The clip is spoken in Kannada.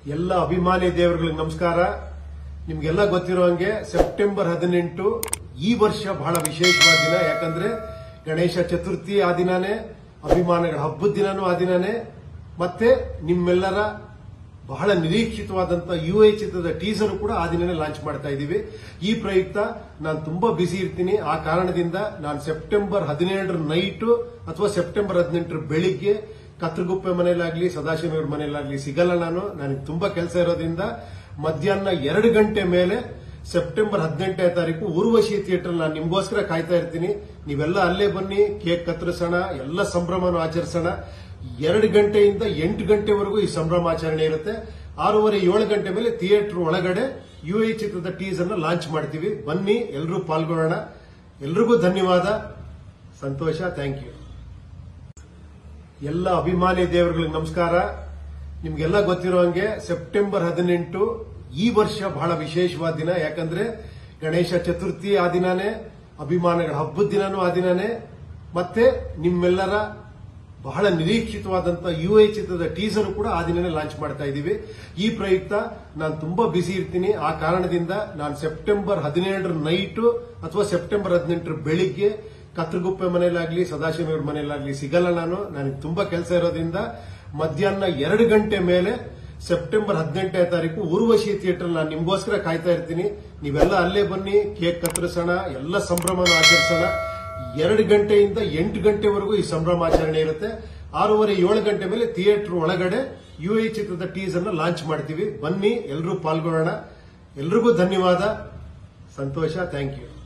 ಎಲ್ಲ ಅಭಿಮಾನಿ ದೇವರುಗಳಿಗೆ ನಮಸ್ಕಾರ ನಿಮ್ಗೆಲ್ಲ ಗೊತ್ತಿರೋ ಹಂಗೆ ಸೆಪ್ಟೆಂಬರ್ ಹದಿನೆಂಟು ಈ ವರ್ಷ ಬಹಳ ವಿಶೇಷವಾದ ದಿನ ಯಾಕಂದ್ರೆ ಗಣೇಶ ಚತುರ್ಥಿ ಆ ದಿನಾನೇ ಅಭಿಮಾನಿಗಳ ಹಬ್ಬದ ದಿನಾನೂ ಆ ದಿನಾನೇ ಮತ್ತೆ ನಿಮ್ಮೆಲ್ಲರ ಬಹಳ ನಿರೀಕ್ಷಿತವಾದಂತಹ ಯು ಐ ಚಿತ್ರದ ಟೀಸರ್ ಕೂಡ ಆ ದಿನನೇ ಲಾಂಚ್ ಮಾಡ್ತಾ ಇದ್ದೀವಿ ಈ ಪ್ರಯುಕ್ತ ನಾನು ತುಂಬಾ ಬಿಸಿ ಇರ್ತೀನಿ ಆ ಕಾರಣದಿಂದ ನಾನು ಸೆಪ್ಟೆಂಬರ್ ಹದಿನೇಳರ ನೈಟ್ ಅಥವಾ ಸೆಪ್ಟೆಂಬರ್ ಹದಿನೆಂಟರ ಬೆಳಿಗ್ಗೆ ಕತ್ರಗುಪ್ಪೆ ಮನೆಯಲ್ಲಾಗ್ಲಿ ಸದಾಶಿವನವ್ರ ಮನೆಯಲ್ಲಾಗ್ಲಿ ಸಿಗಲ್ಲ ನಾನು ನನಗೆ ತುಂಬಾ ಕೆಲಸ ಇರೋದ್ರಿಂದ ಮಧ್ಯಾಹ್ನ ಎರಡು ಗಂಟೆ ಮೇಲೆ ಸೆಪ್ಟೆಂಬರ್ ಹದಿನೆಂಟನೇ ತಾರೀಕು ಊರ್ವಶಿ ಥಿಯೇಟರ್ ನಾನು ನಿಮ್ಗೋಸ್ಕರ ಕಾಯ್ತಾ ಇರ್ತೀನಿ ನೀವೆಲ್ಲ ಅಲ್ಲೇ ಬನ್ನಿ ಕೇಕ್ ಕತ್ತರಿಸೋಣ ಎಲ್ಲ ಸಂಭ್ರಮನ ಆಚರಿಸೋಣ ಎರಡು ಗಂಟೆಯಿಂದ ಎಂಟು ಗಂಟೆವರೆಗೂ ಈ ಸಂಭ್ರಮಾಚರಣೆ ಇರುತ್ತೆ ಆರೂವರೆ ಏಳು ಗಂಟೆ ಮೇಲೆ ಥಿಯೇಟರ್ ಒಳಗಡೆ ಯು ಐ ಚಿತ್ರದ ಟೀಸರ್ ನ ಲಾಂಚ್ ಮಾಡ್ತೀವಿ ಬನ್ನಿ ಎಲ್ಲರೂ ಪಾಲ್ಗೊಳ್ಳೋಣ ಎಲ್ರಿಗೂ ಧನ್ಯವಾದ ಸಂತೋಷ ಥ್ಯಾಂಕ್ ಯು ಎಲ್ಲ ಅಭಿಮಾನಿ ದೇವರುಗಳಿಗೆ ನಮಸ್ಕಾರ ನಿಮ್ಗೆಲ್ಲ ಗೊತ್ತಿರೋ ಹಂಗೆ ಸೆಪ್ಟೆಂಬರ್ ಹದಿನೆಂಟು ಈ ವರ್ಷ ಬಹಳ ವಿಶೇಷವಾದ ದಿನ ಯಾಕಂದ್ರೆ ಗಣೇಶ ಚತುರ್ಥಿ ಆ ದಿನಾನೇ ಅಭಿಮಾನಿಗಳ ಹಬ್ಬದ ದಿನಾನೂ ಆ ದಿನಾನೇ ಮತ್ತೆ ನಿಮ್ಮೆಲ್ಲರ ಬಹಳ ನಿರೀಕ್ಷಿತವಾದಂತಹ ಯು ಐ ಚಿತ್ರದ ಟೀಸರ್ ಕೂಡ ಆ ದಿನನೇ ಲಾಂಚ್ ಮಾಡ್ತಾ ಇದ್ದೀವಿ ಈ ಪ್ರಯುಕ್ತ ನಾನು ತುಂಬಾ ಬಿಸಿ ಇರ್ತೀನಿ ಆ ಕಾರಣದಿಂದ ನಾನು ಸೆಪ್ಟೆಂಬರ್ ಹದಿನೇಳರ ನೈಟ್ ಅಥವಾ ಸೆಪ್ಟೆಂಬರ್ ಹದಿನೆಂಟರ ಬೆಳಿಗ್ಗೆ ಕತ್ರಗುಪ್ಪೆ ಮನೆಯಲ್ಲಾಗ್ಲಿ ಸದಾಶಿವನವ್ರ ಮನೆಯಲ್ಲಾಗ್ಲಿ ಸಿಗಲ್ಲ ನಾನು ನನಗೆ ತುಂಬಾ ಕೆಲಸ ಇರೋದ್ರಿಂದ ಮಧ್ಯಾಹ್ನ ಎರಡು ಗಂಟೆ ಮೇಲೆ ಸೆಪ್ಟೆಂಬರ್ ಹದಿನೆಂಟನೇ ತಾರೀಕು ಊರ್ವಶಿ ಥಿಯೇಟರ್ ನಾನು ನಿಮ್ಗೋಸ್ಕರ ಕಾಯ್ತಾ ಇರ್ತೀನಿ ನೀವೆಲ್ಲ ಅಲ್ಲೇ ಬನ್ನಿ ಕೇಕ್ ಕತ್ತರಿಸೋಣ ಎಲ್ಲ ಸಂಭ್ರಮನ ಆಚರಿಸೋಣ ಎರಡು ಗಂಟೆಯಿಂದ ಎಂಟು ಗಂಟೆವರೆಗೂ ಈ ಸಂಭ್ರಮಾಚರಣೆ ಇರುತ್ತೆ ಆರೂವರೆ ಏಳು ಗಂಟೆ ಮೇಲೆ ಥಿಯೇಟರ್ ಒಳಗಡೆ ಯು ಐ ಚಿತ್ರದ ಟೀಸರ್ ನ ಲಾಂಚ್ ಮಾಡ್ತೀವಿ ಬನ್ನಿ ಎಲ್ಲರೂ ಪಾಲ್ಗೊಳ್ಳೋಣ ಎಲ್ರಿಗೂ ಧನ್ಯವಾದ ಸಂತೋಷ ಥ್ಯಾಂಕ್ ಯು